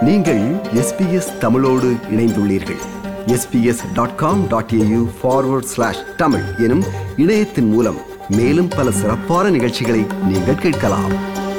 நீங்கள் எஸ்பிஎஸ் தமிழோடு இணைந்துள்ளீர்கள் SBS dot com dot AU forward slash Tamil எனும் இணையத்தின் மூலம் மேலும் பல சிறப்பான நிகழ்ச்சிகளை நீங்கள் கேட்கலாம்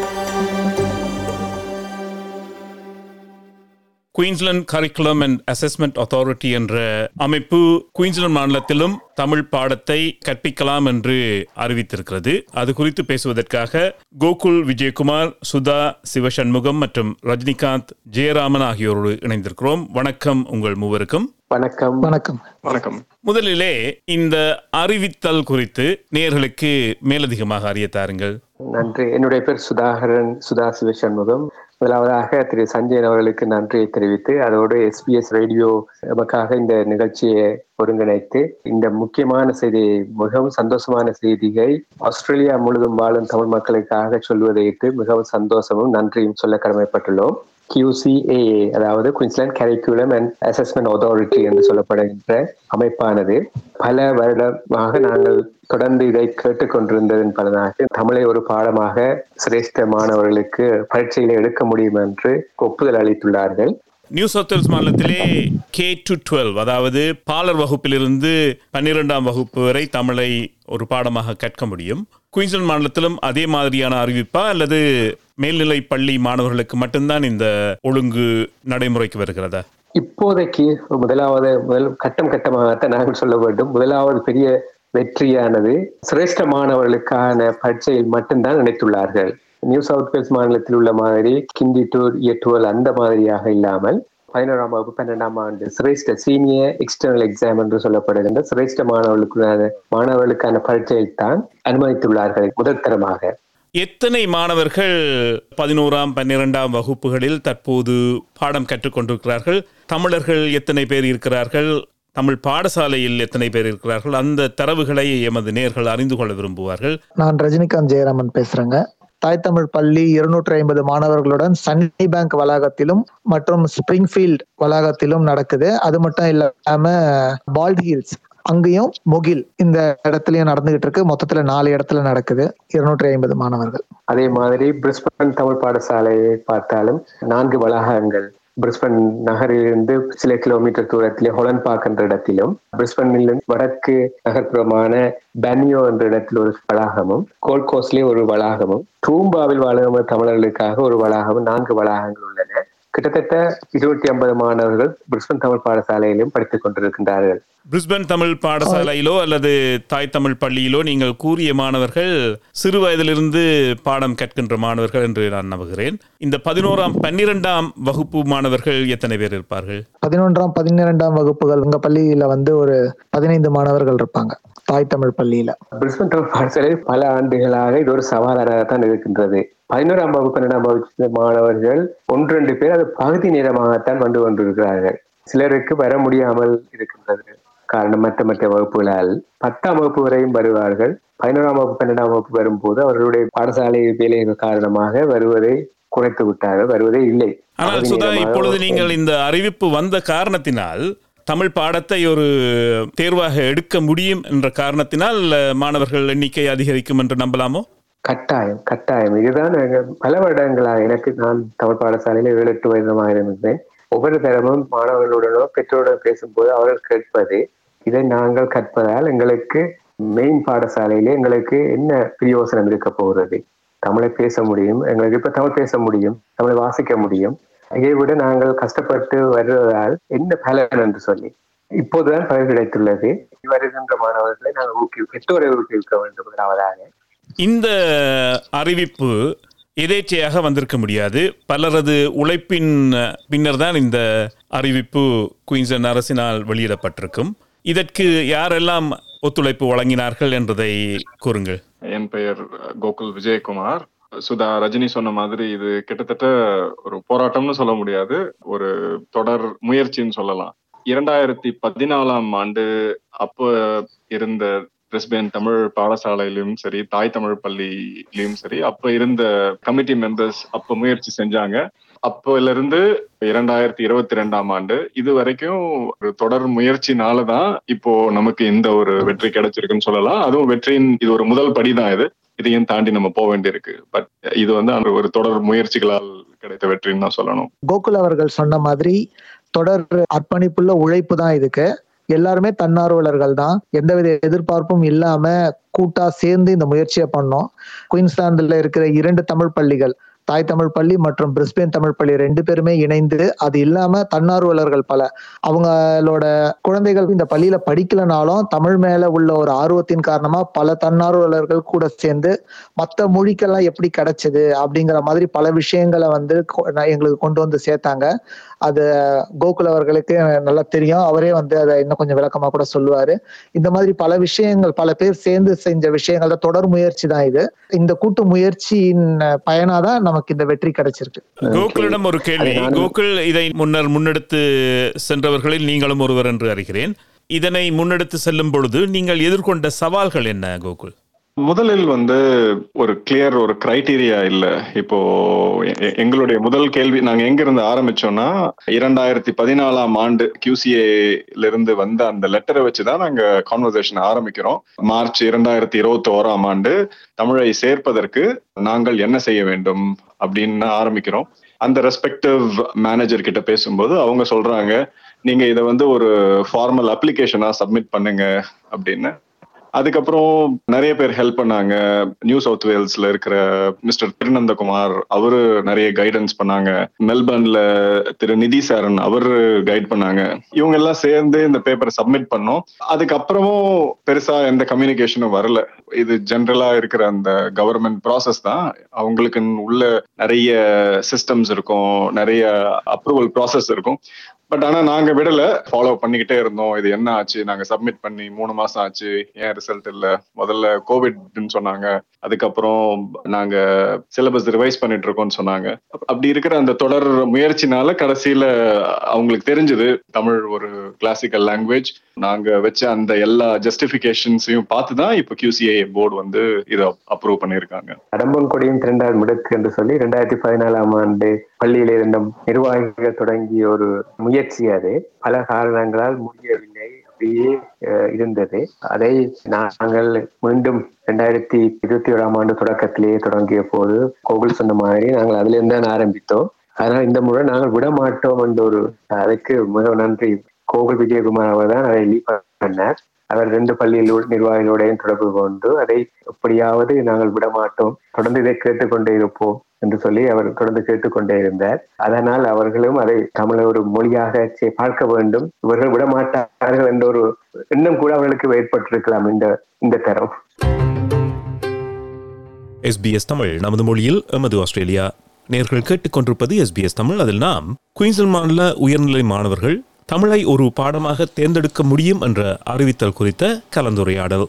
Queensland Curriculum and Assessment Authority என்ற அமைப்பு குயின்ஸ்லாந்து மாநிலத்திலும் தமிழ் பாடத்தை கற்பிக்கலாம் என்று அறிவித்திருக்கிறது அது குறித்து பேசுவதற்காக கோகுல் விஜயகுமார் சுதா சிவசண்முகம் மற்றும் ரஜினிகாந்த் ஜெயராமன் ஆகியோரோடு இணைந்திருக்கிறோம் வணக்கம் உங்கள் மூவருக்கும் வணக்கம் வணக்கம் வணக்கம் முதலிலே இந்த அறிவித்தல் குறித்து நேயர்களுக்கு மேலதிகமாக அறிய தாருங்கள் நன்றி என்னுடைய பேர் சுதாகரன் சுதா சிவசண்முகம் முதலாவதாக திரு சஞ்சயன் அவர்களுக்கு நன்றியை தெரிவித்து அதோடு எஸ்பிஎஸ் ரேடியோ நமக்காக இந்த நிகழ்ச்சியை ஒருங்கிணைத்து இந்த முக்கியமான செய்தி மிகவும் சந்தோஷமான செய்தியை ஆஸ்திரேலியா முழுதும் வாழும் தமிழ் மக்களுக்காக சொல்வதையிட்டு மிகவும் சந்தோஷமும் நன்றியும் சொல்ல கடமைப்பட்டுள்ளோம் QCAA அதாவது Queensland Curriculum and Assessment Authority என்று சொல்லப்படுகின்ற அமைப்பானது பல வருடமாக நாங்கள் தொடர்ந்து இதை கேட்டுக்கொண்டிருந்ததன் பலனாக தமிழை ஒரு பாடமாக சிரேஷ்ட மாணவர்களுக்கு பரீட்சையில எடுக்க முடியும் என்று ஒப்புதல் அளித்துள்ளார்கள் நியூ சவுத் வேல்ஸ் மாநிலத்திலே கே டு டுவெல் அதாவது பாலர் வகுப்பிலிருந்து பன்னிரெண்டாம் வகுப்பு வரை தமிழை ஒரு பாடமாக கற்க முடியும் குயின்ஸ்லாந்து மாநிலத்திலும் அதே மாதிரியான அறிவிப்பா அல்லது மேல்நிலை பள்ளி மாணவர்களுக்கு மட்டும்தான் இந்த ஒழுங்கு நடைமுறைக்கு வருகிறதா இப்போதைக்கு முதலாவது முதல் கட்டம் கட்டமாகத்தான் நாங்கள் சொல்ல வேண்டும் முதலாவது பெரிய வெற்றியானது சிரேஷ்ட மாணவர்களுக்கான பரீட்சையில் மட்டும்தான் நினைத்துள்ளார்கள் நியூ சவுத் வேல்ஸ் மாநிலத்தில் உள்ள மாதிரி கிண்டி டூர் இயற்றுவல் அந்த மாதிரியாக இல்லாமல் பதினோராம் வகுப்பு பன்னெண்டாம் ஆண்டு சிரேஷ்ட சீனியர் எக்ஸ்டர்னல் எக்ஸாம் என்று சொல்லப்படுகின்ற சிரேஷ்ட மாணவர்களுக்கான மாணவர்களுக்கான பரீட்சையில் தான் அனுமதித்துள்ளார்கள் முதல் தரமாக எத்தனை மாணவர்கள் பதினோராம் பன்னிரெண்டாம் வகுப்புகளில் தற்போது பாடம் கற்றுக்கொண்டிருக்கிறார்கள் தமிழர்கள் எத்தனை பேர் இருக்கிறார்கள் தமிழ் பாடசாலையில் எத்தனை பேர் இருக்கிறார்கள் அந்த தரவுகளை எமது நேர்கள் அறிந்து கொள்ள விரும்புவார்கள் நான் ரஜினிகாந்த் ஜெயராமன் பேசுறேங்க தாய் தமிழ் பள்ளி இருநூற்றி ஐம்பது மாணவர்களுடன் சன்னி பேங்க் வளாகத்திலும் மற்றும் ஸ்பிரிங்ஃபீல்ட் வளாகத்திலும் நடக்குது அது மட்டும் இல்லாம பால்ட் ஹில்ஸ் அங்கேயும் முகில் இந்த இடத்துலயும் நடந்துகிட்டு இருக்கு மொத்தத்துல நாலு இடத்துல நடக்குது இருநூற்றி ஐம்பது மாணவர்கள் அதே மாதிரி பிரிஸ்பன் தமிழ் பாடசாலையை பார்த்தாலும் நான்கு வளாகங்கள் பிரிஸ்பன் நகரிலிருந்து சில கிலோமீட்டர் தூரத்திலே ஹொலன் பார்க் என்ற இடத்திலும் பிரிஸ்பனில் வடக்கு நகர்ப்புறமான பனியோ என்ற இடத்தில் ஒரு வளாகமும் கோல்ட் கோஸ்ட்லேயே ஒரு வளாகமும் தூம்பாவில் வாழும் தமிழர்களுக்காக ஒரு வளாகமும் நான்கு வளாகங்கள் உள்ளன கிட்டத்தட்ட இருநூற்றி ஐம்பது மாணவர்கள் பிரிஸ்பன் தமிழ் பாடசாலையிலும் படித்துக் கொண்டிருக்கின்றார்கள் பிரிஸ்பன் தமிழ் பாடசாலையிலோ அல்லது தாய் தமிழ் பள்ளியிலோ நீங்கள் கூறிய மாணவர்கள் சிறு வயதிலிருந்து பாடம் கற்கின்ற மாணவர்கள் என்று நான் நம்புகிறேன் இந்த பதினோராம் பன்னிரெண்டாம் வகுப்பு மாணவர்கள் எத்தனை பேர் இருப்பார்கள் பதினொன்றாம் பதினிரெண்டாம் வகுப்புகள் உங்க பள்ளியில வந்து ஒரு பதினைந்து மாணவர்கள் இருப்பாங்க தாய் தமிழ் பள்ளியில பிரிஸ்பன் தமிழ் பாடசாலை பல ஆண்டுகளாக இது ஒரு சவாலானதாக தான் இருக்கின்றது பதினோராம் வகுப்பு பன்னெண்டாம் வகுப்பு மாணவர்கள் ஒன்று ரெண்டு பேர் அது பகுதி நேரமாகத்தான் வந்து கொண்டிருக்கிறார்கள் சிலருக்கு வர முடியாமல் இருக்கின்றது காரணம் மற்ற மற்ற வகுப்புகளால் பத்தாம் வகுப்பு வரையும் வருவார்கள் பதினோராம் வகுப்பு பன்னெண்டாம் வகுப்பு வரும்போது அவர்களுடைய பாடசாலை வேலைகள் காரணமாக வருவதை குறைத்து விட்டார்கள் வருவதே இல்லை ஆனால் பகுதி சுதா நேரமாக இப்பொழுது நீங்கள் இந்த அறிவிப்பு வந்த காரணத்தினால் தமிழ் பாடத்தை ஒரு தேர்வாக எடுக்க முடியும் என்ற காரணத்தினால் மாணவர்கள் எண்ணிக்கை அதிகரிக்கும் என்று நம்பலாமோ கட்டாயம் கட்டாயம் இதுதான் நாங்க பல வருடங்களாக எனக்கு நான் தமிழ் பாடசாலையில ஏழு எட்டு வருடமாக இருந்தேன் ஒவ்வொரு தரமும் மாணவர்களுடனோ பெற்றோருடன் பேசும்போது அவர்கள் கேட்பது இதை நாங்கள் கற்பதால் எங்களுக்கு மெயின் பாடசாலையில எங்களுக்கு என்ன பிரயோசனம் இருக்க போகிறது தமிழை பேச முடியும் எங்களுக்கு இப்ப தமிழ் பேச முடியும் தமிழை வாசிக்க முடியும் இதை விட நாங்கள் கஷ்டப்பட்டு வருவதால் என்ன பலன் என்று சொல்லி இப்போதுதான் பலன் கிடைத்துள்ளது வருகின்ற மாணவர்களை நாங்கள் ஊக்கி பெற்றோரை ஊக்குவிக்க வேண்டும் முதலாவதாக இந்த அறிவிப்பு எதேச்சையாக வந்திருக்க முடியாது பலரது உழைப்பின் பின்னர் தான் இந்த அறிவிப்பு குயின்ஸ்லாந்து அரசினால் வெளியிடப்பட்டிருக்கும் இதற்கு யாரெல்லாம் ஒத்துழைப்பு வழங்கினார்கள் என்பதை கூறுங்கள் என் பெயர் கோகுல் விஜயகுமார் சுதா ரஜினி சொன்ன மாதிரி இது கிட்டத்தட்ட ஒரு போராட்டம்னு சொல்ல முடியாது ஒரு தொடர் முயற்சின்னு சொல்லலாம் இரண்டாயிரத்தி பதினாலாம் ஆண்டு அப்ப இருந்த பிரிஸ்பேன் தமிழ் பாடசாலையிலும் சரி தாய் தமிழ் பள்ளியிலும் சரி அப்ப இருந்த கமிட்டி மெம்பர்ஸ் அப்ப முயற்சி செஞ்சாங்க அப்போல இருந்து இரண்டாயிரத்தி இருபத்தி ரெண்டாம் ஆண்டு இது வரைக்கும் ஒரு தொடர் முயற்சினாலதான் இப்போ நமக்கு இந்த ஒரு வெற்றி கிடைச்சிருக்குன்னு சொல்லலாம் அதுவும் வெற்றியின் இது ஒரு முதல் படிதான் இது இதையும் தாண்டி நம்ம போக வேண்டியிருக்கு பட் இது வந்து அந்த ஒரு தொடர் முயற்சிகளால் கிடைத்த வெற்றின்னு தான் சொல்லணும் கோகுல் அவர்கள் சொன்ன மாதிரி தொடர் அர்ப்பணிப்புள்ள உழைப்பு தான் இதுக்கு எல்லாருமே தன்னார்வலர்கள் தான் எந்தவித எதிர்பார்ப்பும் இல்லாம கூட்டா சேர்ந்து இந்த முயற்சியை பண்ணோம் குயின்ஸ்லாந்துல இருக்கிற இரண்டு தமிழ் பள்ளிகள் தாய் தமிழ் பள்ளி மற்றும் பிரிஸ்பேன் தமிழ் பள்ளி ரெண்டு பேருமே இணைந்து அது இல்லாம தன்னார்வலர்கள் பல அவங்களோட குழந்தைகள் இந்த பள்ளியில படிக்கலனாலும் தமிழ் மேல உள்ள ஒரு ஆர்வத்தின் காரணமா பல தன்னார்வலர்கள் கூட சேர்ந்து மற்ற மொழிக்கெல்லாம் எப்படி கிடைச்சது அப்படிங்கிற மாதிரி பல விஷயங்களை வந்து கொ- நான் எங்களுக்கு கொண்டு வந்து சேர்த்தாங்க அது கோகுல் அவர்களுக்கு நல்லா தெரியும் அவரே வந்து அதை இன்னும் கொஞ்சம் விளக்கமா கூட சொல்லுவாரு இந்த மாதிரி பல விஷயங்கள் பல பேர் சேர்ந்து செஞ்ச விஷயங்கள தொடர் முயற்சி தான் இது இந்த கூட்டு முயற்சியின் பயனாதான் நமக்கு இந்த வெற்றி கிடைச்சிருக்கு கோகுலிடம் ஒரு கேள்வி அதை நான் கோகுல் இதை முன்னர் முன்னெடுத்து சென்றவர்களில் நீங்களும் ஒருவர் என்று அறிகிறேன் இதனை முன்னெடுத்து செல்லும் பொழுது நீங்கள் எதிர்கொண்ட சவால்கள் என்ன கோகுல் முதலில் வந்து ஒரு கிளியர் ஒரு கிரைட்டீரியா இல்ல இப்போ எ- எ- எங்களுடைய முதல் கேள்வி நாங்க எங்க இருந்து ஆரம்பிச்சோம்னா இரண்டாயிரத்தி பதினாலாம் ஆண்டு QCA ல இருந்து வந்த அந்த லெட்டரை வச்சுதான் நாங்க கான்வர்சேஷன் ஆரம்பிக்கிறோம் மார்ச் இரண்டாயிரத்தி இருபத்தி ஓராம் ஆண்டு தமிழை சேர்ப்பதற்கு நாங்கள் என்ன செய்ய வேண்டும் அப்படின்னு ஆரம்பிக்கிறோம் அந்த ரெஸ்பெக்டிவ் மேனேஜர் கிட்ட பேசும்போது அவங்க சொல்றாங்க நீங்க இதை வந்து ஒரு ஃபார்மல் அப்ளிகேஷனா சப்மிட் பண்ணுங்க அப்படின்னு அதுக்கப்புறம் நிறைய பேர் ஹெல்ப் பண்ணாங்க நியூ சவுத் வேல்ஸ்ல இருக்கிற மிஸ்டர் திருநந்தகுமார் அவரு நிறைய கைடன்ஸ் பண்ணாங்க மெல்பர்ன்ல திரு நிதி சாரன் அவரு கைட் பண்ணாங்க இவங்க எல்லாம் சேர்ந்து இந்த பேப்பரை சப்மிட் பண்ணோம் அதுக்கப்புறமும் பெருசா எந்த கம்யூனிகேஷனும் வரல இது ஜென்ரலா இருக்கிற அந்த கவர்மெண்ட் ப்ராசஸ் தான் அவங்களுக்கு உள்ள நிறைய சிஸ்டம்ஸ் இருக்கும் நிறைய அப்ரூவல் ப்ராசஸ் இருக்கும் பட் ஆனா நாங்க விடல ஃபாலோ பண்ணிக்கிட்டே இருந்தோம் இது என்ன ஆச்சு நாங்க சப்மிட் பண்ணி மூணு மாசம் ஆச்சு ஏன் ரிசல்ட் இல்ல முதல்ல கோவிட்னு சொன்னாங்க அதுக்கப்புறம் நாங்க சிலபஸ் ரிவைஸ் பண்ணிட்டு இருக்கோம்னு சொன்னாங்க அப்~ அப்படி இருக்கிற அந்த தொடர் முயற்சினால கடைசியில அவங்களுக்கு தெரிஞ்சது தமிழ் ஒரு கிளாசிக்கல் லாங்குவேஜ் நாங்க வச்ச அந்த எல்லா ஜஸ்டிபிகேஷன்ஸையும் பார்த்து தான் இப்போ QCA போர்டு வந்து இதை அப்ரூவ் பண்ணியிருக்காங்க கடம்பன் கொடியும் திரண்டால் முடுக்கு என்று சொல்லி ரெண்டாயிரத்தி பதினாலாம் ஆண்டு பள்ளியில் இருந்த நிர்வாகிகள் தொடங்கிய ஒரு முயற்சி அது பல காரணங்களால் முடியவில்லை அப்படியே அஹ், இருந்தது அதை நாங்கள் மீண்டும் ரெண்டாயிரத்தி இருபத்தி ஏழாம் ஆண்டு தொடக்கத்திலேயே தொடங்கிய போது கோகுல் சொன்ன மாதிரி நாங்கள் அதுல இருந்து தான் ஆரம்பித்தோம் அதனால் இந்த முறை நாங்கள் விட மாட்டோம் என்ற ஒரு அதுக்கு மிக நன்றி கோகுல் விஜயகுமார் அவர் தான் அதை லீட் பண்ணார் அவர் ரெண்டு பள்ளியில் நிர்வாகிகளோடையும் தொடர்பு கொண்டு அதை எப்படியாவது நாங்கள் விட மாட்டோம் தொடர்ந்து இதை கேட்டுக்கொண்டே இருப்போம் என்று சொல்லி அவர் தொடர்ந்து கேட்டுக்கொண்டே இருந்தார் அதனால் அவர்களும் அதை தமிழை ஒரு மொழியாக சே- பார்க்க வேண்டும் இவர்கள் விட மாட்டார்கள் என்ற ஒரு எண்ணம் கூட அவர்களுக்கு ஏற்பட்டிருக்கலாம் இந்த இந்த தரம் எஸ்பிஎஸ் தமிழ் நமது மொழியில் எமது ஆஸ்திரேலியா நேர்கள் கேட்டுக்கொண்டிருப்பது எஸ்பிஎஸ் தமிழ் அதில் நாம் குயின்ஸ்லாந்து மாநில உயர்நிலை மாணவர்கள் தமிழை ஒரு பாடமாக தேர்ந்தெடுக்க முடியும் என்ற அறிவித்தல் குறித்த கலந்துரையாடல்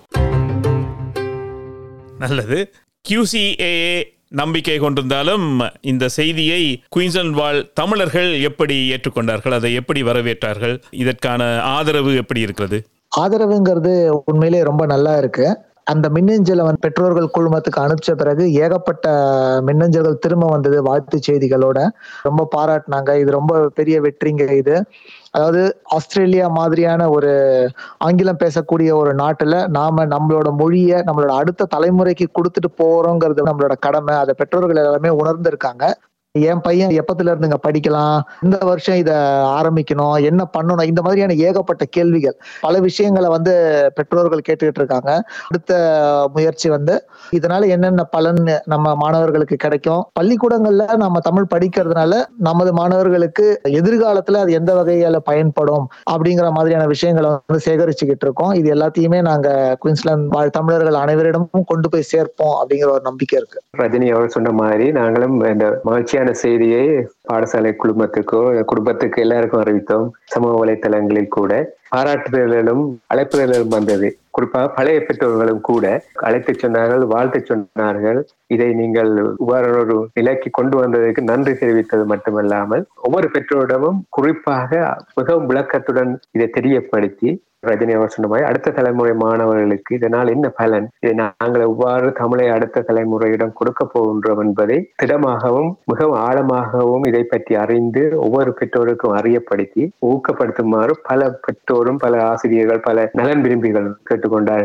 நல்லது QCAA நம்பிக்கை கொண்டிருந்தாலும் இந்த செய்தியை குயின்ஸ்லாந்து வாழ் தமிழர்கள் எப்படி ஏற்றுக்கொண்டார்கள் அதை எப்படி வரவேற்றார்கள் இதற்கான ஆதரவு எப்படி இருக்கிறது ஆதரவுங்கிறது உண்மையிலே ரொம்ப நல்லா இருக்கு அந்த மின்னஞ்சலை வந்து பெற்றோர்கள் குழுமத்துக்கு அனுப்பிச்ச பிறகு ஏகப்பட்ட மின்னஞ்சல்கள் திரும்ப வந்தது வாழ்த்து செய்திகளோட ரொம்ப பாராட்டினாங்க இது ரொம்ப பெரிய வெற்றிங்க இது அதாவது ஆஸ்திரேலியா மாதிரியான ஒரு ஆங்கிலம் பேசக்கூடிய ஒரு நாட்டுல நாம நம்மளோட மொழியை நம்மளோட அடுத்த தலைமுறைக்கு கொடுத்துட்டு போறோங்கிறது நம்மளோட கடமை அதை பெற்றோர்கள் எல்லாமே உணர்ந்திருக்காங்க என் பையன் எப்பத்துல இருந்துங்க படிக்கலாம் இந்த வருஷம் இத ஆரம்பிக்கணும் என்ன பண்ணணும் இந்த மாதிரியான ஏகப்பட்ட கேள்விகள் பல விஷயங்களை வந்து பெற்றோர்கள் கேட்டுக்கிட்டு இருக்காங்க அடுத்த முயற்சி வந்து இதனால என்னென்ன பலன் நம்ம மாணவர்களுக்கு கிடைக்கும் பள்ளிக்கூடங்கள்ல நம்ம தமிழ் படிக்கிறதுனால நமது மாணவர்களுக்கு எதிர்காலத்துல அது எந்த வகையில பயன்படும் அப்படிங்கிற மாதிரியான விஷயங்களை வந்து சேகரிச்சுக்கிட்டு இருக்கோம் இது எல்லாத்தையுமே நாங்க குயின்ஸ்லாந்து வாழ் தமிழர்கள் அனைவரிடமும் கொண்டு போய் சேர்ப்போம் அப்படிங்கிற ஒரு நம்பிக்கை இருக்கு ரஜினி அவர் சொன்ன மாதிரி நாங்களும் இந்த மகிழ்ச்சியான செய்தியை பாடசாலை குழுமத்துக்கோ குடும்பத்துக்கு எல்லாருக்கும் அறிவித்தோம் சமூக வலைத்தளங்களில் கூட பாராட்டுதல்களும் அழைப்புதல்களும் வந்தது குறிப்பாக பழைய பெற்றோர்களும் கூட அழைத்து சொன்னார்கள் வாழ்த்து சொன்னார்கள் இதை நீங்கள் இவ்வாறு ஒரு நிலைக்கு கொண்டு வந்ததற்கு நன்றி தெரிவித்தது மட்டுமல்லாமல் ஒவ்வொரு பெற்றோரிடமும் குறிப்பாக மிகவும் விளக்கத்துடன் இதை தெரியப்படுத்தி ரஜினி அவர் சொன்ன மாதிரி அடுத்த தலைமுறை மாணவர்களுக்கு இதனால் என்ன பலன் இதை நாங்கள் எவ்வாறு தமிழை அடுத்த தலைமுறையிடம் கொடுக்க போகின்றோம் என்பதை திடமாகவும் மிகவும் ஆழமாகவும் இதை பற்றி அறிந்து ஒவ்வொரு பெற்றோருக்கும் அறியப்படுத்தி ஊக்கப்படுத்துமாறு பல பெற்றோரும் பல ஆசிரியர்கள் பல நலன் விரும்பிகள் கேட்டுக்கொண்டார்கள்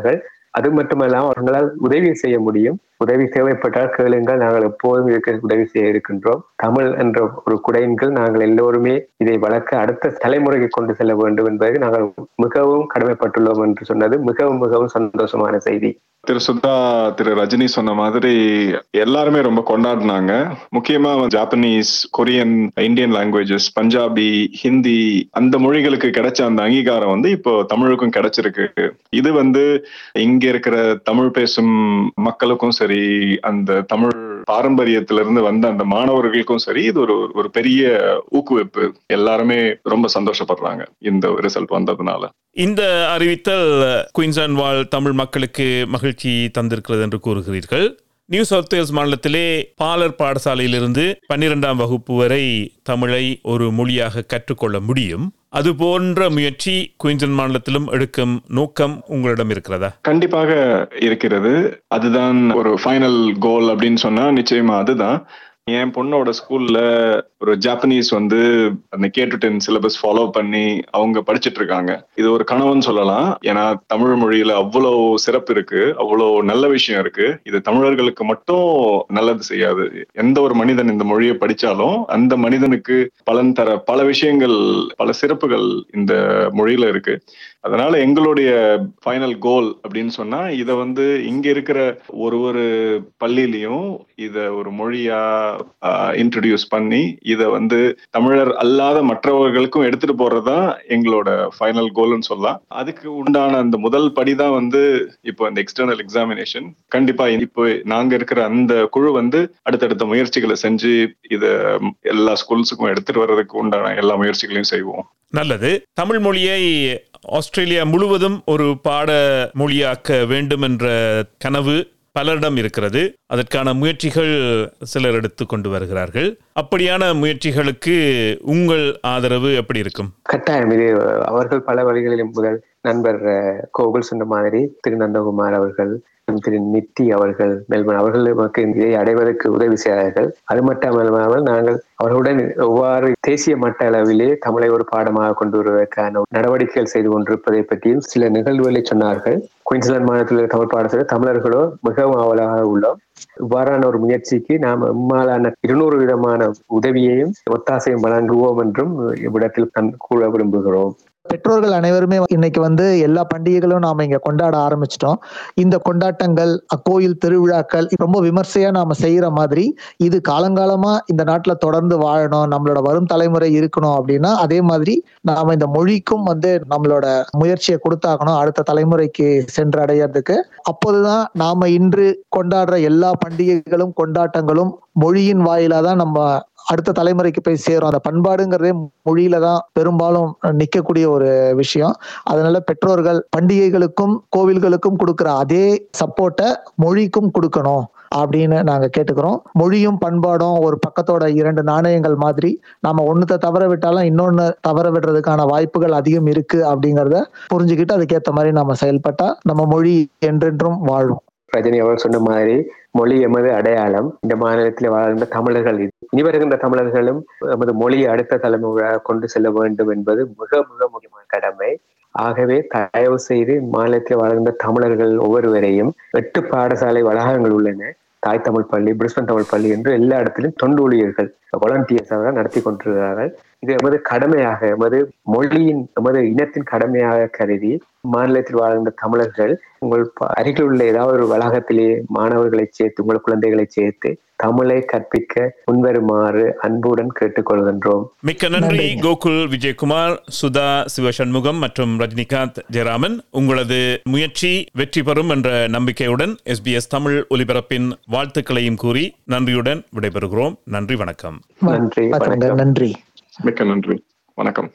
அது மட்டுமல்லாமல் அவர்களால் உதவி செய்ய முடியும் உதவி தேவைப்பட்டால் கேளுங்கள் நாங்கள் எப்போதும் இருக்க உதவி செய்ய இருக்கின்றோம் தமிழ் என்ற ஒரு குடையின்கள் நாங்கள் எல்லோருமே இதை வளர்க்க அடுத்த தலைமுறைக்கு கொண்டு செல்ல வேண்டும் என்பதை நாங்கள் மிகவும் கடமைப்பட்டுள்ளோம் என்று சொன்னது மிகவும் மிகவும் சந்தோஷமான செய்தி திரு சுத்தா திரு ரஜினி சொன்ன மாதிரி எல்லாருமே ரொம்ப கொண்டாடினாங்க முக்கியமா Japanese Korean Indian languages Punjabi Hindi அந்த மொழிகளுக்கு கிடைச்ச அந்த அங்கீகாரம் வந்து இப்போ தமிழுக்கும் கிடைச்சிருக்கு இது வந்து இங்க இருக்கிற தமிழ் பேசும் மக்களுக்கும் சரி அந்த தமிழ் பாரம்பரியத்திலிருந்து வந்த அந்த மாணவர்களுக்கும் சரி இது ஒரு ஒரு பெரிய ஊக்குவிப்பு எல்லாருமே ரொம்ப சந்தோஷப்படுறாங்க இந்த ரிசல்ட் வந்ததுனால இந்த அறிவித்தல் குயின்ஸ்லாந்து வாழ் தமிழ் மக்களுக்கு மகிழ்ச்சி தந்திருக்கிறது என்று கூறுகிறீர்கள் நியூ சவுத் வேல்ஸ் மாநிலத்திலே பாலர் பாடசாலையிலிருந்து பன்னிரெண்டாம் வகுப்பு வரை தமிழை ஒரு மொழியாக கற்றுக்கொள்ள முடியும் அது போன்ற முயற்சி குயின்ஸ்லாந்து மாநிலத்திலும் எடுக்கும் நோக்கம் உங்களிடம் இருக்கிறதா கண்டிப்பாக இருக்கிறது அதுதான் ஒரு ஃபைனல் கோல் அப்படின்னு சொன்னா நிச்சயமா அதுதான் என் பொண்ணோட ஸ்கூல்ல ஒரு ஜாப்பனீஸ் வந்து அந்த K to ten syllabus follow பண்ணி அவங்க படிச்சிட்டு இருக்காங்க இது ஒரு கனவுன்னு சொல்லலாம் ஏன்னா தமிழ் மொழியில அவ்வளோ சிறப்பு இருக்கு அவ்வளோ நல்ல விஷயம் இருக்கு இது தமிழர்களுக்கு மட்டும் நல்லது செய்யாது எந்த ஒரு மனிதன் இந்த மொழியை படிச்சாலும் அந்த மனிதனுக்கு பலன் தர பல விஷயங்கள் பல சிறப்புகள் இந்த மொழியில இருக்கு அதனால எங்களுடைய ஃபைனல் கோல் அப்படின்னு சொன்னா இத வந்து இங்க இருக்கிற ஒரு ஒரு பள்ளியிலையும் இத ஒரு மொழியா இன்ட்ரடியூஸ் பண்ணி இத வந்து தமிழர் அல்லாத மற்றவர்களுக்கும் எடுத்துட்டு போறதுதான் எங்களோட ஃபைனல் கோல்னு சொல்லலாம் அதுக்கு உண்டான அந்த முதல் படிதான் வந்து இப்போ அந்த எக்ஸ்டர்னல் எக்ஸாமினேஷன் கண்டிப்பா இப்போ நாங்க இருக்கிற அந்த குழு வந்து அடுத்தடுத்த முயற்சிகளை செஞ்சு இத எல்லா ஸ்கூல்ஸுக்கும் எடுத்துட்டு வர்றதுக்கு உண்டான எல்லா முயற்சிகளையும் செய்வோம் நல்லது தமிழ் மொழியை ஆஸ்திரேலியா முழுவதும் ஒரு பாட மொழியாக்க வேண்டும் என்ற கனவு பலரிடம் இருக்கிறது அதற்கான முயற்சிகள் சிலர் எடுத்து கொண்டு வருகிறார்கள் அப்படியான முயற்சிகளுக்கு உங்கள் ஆதரவு எப்படி இருக்கும் கட்டாயம் இது அவர்கள் பல வழிகளிலும் முதல் நண்பர் கோகுல் சொன்ன மாதிரி திருநந்தகுமார் அவர்கள் திரு நித்தி அவர்கள் மெல்பன் அவர்கள் நமக்கு இதை அடைவதற்கு உதவி செய்தார்கள் அது மட்டுமல்லாமல் நாங்கள் அவர்களுடன் எவ்வாறு தேசிய மட்ட அளவிலே தமிழை ஒரு பாடமாக கொண்டு வருவதற்கான நடவடிக்கைகள் செய்து கொண்டிருப்பதை பற்றியும் சில நிகழ்வுகளை சொன்னார்கள் குயின்ஸ்லாந்து மாநிலத்தில் தமிழ் பாடசாலை தமிழர்களோ மிகவும் ஆவலாக உள்ளோம் இவ்வாறான ஒரு முயற்சிக்கு நாம் எம்மாலான இருநூறு விதமான உதவியையும் ஒத்தாசையும் வழங்குவோம் என்றும் இவ்விடத்தில் கூற விரும்புகிறோம் பெற்றோர்கள் அனைவருமே இன்னைக்கு வந்து எல்லா பண்டிகைகளும் நாம இங்க கொண்டாட ஆரம்பிச்சிட்டோம் இந்த கொண்டாட்டங்கள் கோயில் திருவிழாக்கள் ரொம்ப விமர்சையா நாம செய்யற மாதிரி இது காலங்காலமா இந்த நாட்டுல தொடர்ந்து வாழணும் நம்மளோட வரும் தலைமுறை இருக்கணும் அப்படின்னா அதே மாதிரி நாம இந்த மொழிக்கும் வந்து நம்மளோட முயற்சியை கொடுத்தாகணும் அடுத்த தலைமுறைக்கு சென்று அடையிறதுக்கு அப்போதுதான் நாம இன்று கொண்டாடுற எல்லா பண்டிகைகளும் கொண்டாட்டங்களும் மொழியின் வாயிலா தான் நம்ம அடுத்த தலைமுறைக்கு போய் சேரும் அந்த பண்பாடுங்கிறதே மொழியில தான் பெரும்பாலும் நிக்கக்கூடிய ஒரு விஷயம் அதனால பெற்றோர்கள் பண்டிகைகளுக்கும் கோவில்களுக்கும் கொடுக்கிற அதே சப்போர்ட்டை மொழிக்கும் கொடுக்கணும் அப்படின்னு நாங்க கேட்டுக்கிறோம் மொழியும் பண்பாடும் ஒரு பக்கத்தோட இரண்டு நாணயங்கள் மாதிரி நாம ஒண்ணுத்த தவற விட்டாலும் இன்னொன்னு தவற விடுறதுக்கான வாய்ப்புகள் அதிகம் இருக்கு அப்படிங்கறத புரிஞ்சுக்கிட்டு அதுக்கேற்ற மாதிரி நம்ம செயல்பட்டா நம்ம மொழி என்றென்றும் வாழும் ரஜினி அவர் சொன்ன மாதிரி மொழி எமது அடையாளம் இந்த மாநிலத்தில் வாழ்ந்த தமிழர்கள் இனி வருகின்ற தமிழர்களும் எமது மொழியை அடுத்த தலைமுறையாக கொண்டு செல்ல வேண்டும் என்பது மிக மிக முக்கியமான கடமை ஆகவே தயவு செய்து மாநிலத்தில் வாழ்ந்த தமிழர்கள் ஒவ்வொருவரையும் எட்டு பாடசாலை வளாகங்கள் உள்ளன தாய் தமிழ் பள்ளி பிரிஸ்பன் தமிழ் பள்ளி என்று எல்லா இடத்திலும் தொண்டு ஊழியர்கள் வாலண்டியர்ஸாக நடத்தி கொண்டிருக்கிறார்கள் இது எமது கடமையாக எமது மொழியின் எமது இனத்தின் கடமையாக கருதி மாநிலத்தில் வாழ்ந்த தமிழர்கள் உங்கள் அருகில் உள்ள ஏதாவது ஒரு வளாகத்திலே மாணவர்களை சேர்த்து உங்கள் குழந்தைகளை சேர்த்து தமிழை கற்பிக்க முன்வருமாறு அன்புடன் கேட்டுக்கொள்கின்றோம் மிக்க நன்றி கோகுல் விஜயகுமார் சுதா சிவசண்முகம் மற்றும் ரஜினிகாந்த் ஜெயராமன் உங்களது முயற்சி வெற்றி பெறும் என்ற நம்பிக்கையுடன் எஸ்பிஎஸ் தமிழ் ஒலிபரப்பின் வாழ்த்துக்களையும் கூறி நன்றியுடன் விடைபெறுகிறோம் நன்றி வணக்கம் நன்றி வணக்கம் நன்றி மிக்க நன்றி வணக்கம்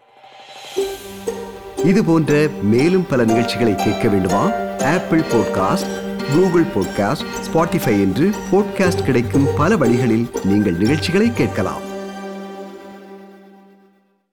இது போன்ற மேலும் பல நிகழ்ச்சிகளை கேட்க வேண்டுமா Apple podcast Google podcast Spotify என்று பாட்காஸ்ட் கிடைக்கும் பல வழிகளில் நீங்கள் நிகழ்ச்சிகளை கேட்கலாம்